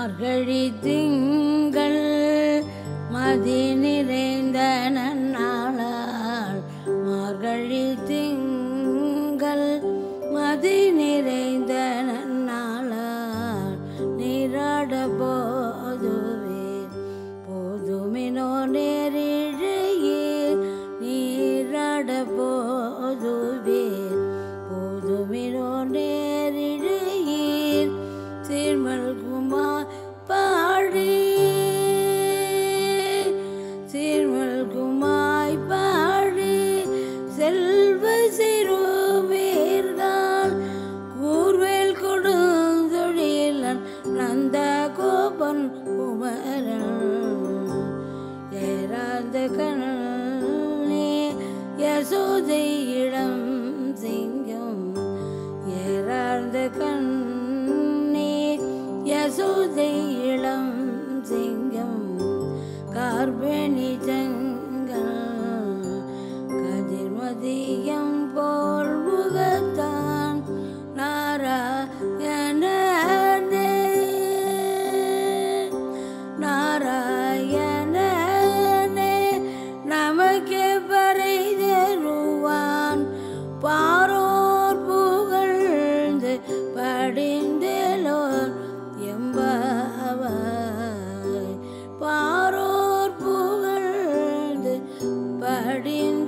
மார்கழி திங்கள் மதி நிறைந்த நன்னாளால் மார்கழி திங்கள் மதி நிறைந்த நன்னாளால் நீராட போதுவே போதுமினோ நேரிழையே நீராட போதுவே போதுமினோ நேரிழையீர் திருமல்குமா பாடி திருமல்குமாய் பாடி செல்வ சிறுவீர்கள் கூர்வேல் கொடுந்தொழிலன் நந்த கோபன் குமரன் ஏறாத கண்ணே யசோதை இளம் சிங்கம் ஏறாத கண்ணே யசோதை இளம் சிங்கம் கார்பணி ஜங்கள் கதிர்மதியம் போல் முகத்தான் நாராயணனே நாராயணனே நமக்கு பறை தருவான் பாரோர் புகழ்ந்து படிந்தலோர் எம்பாவாய் பாரோர் புகழ்ந்து படிந்த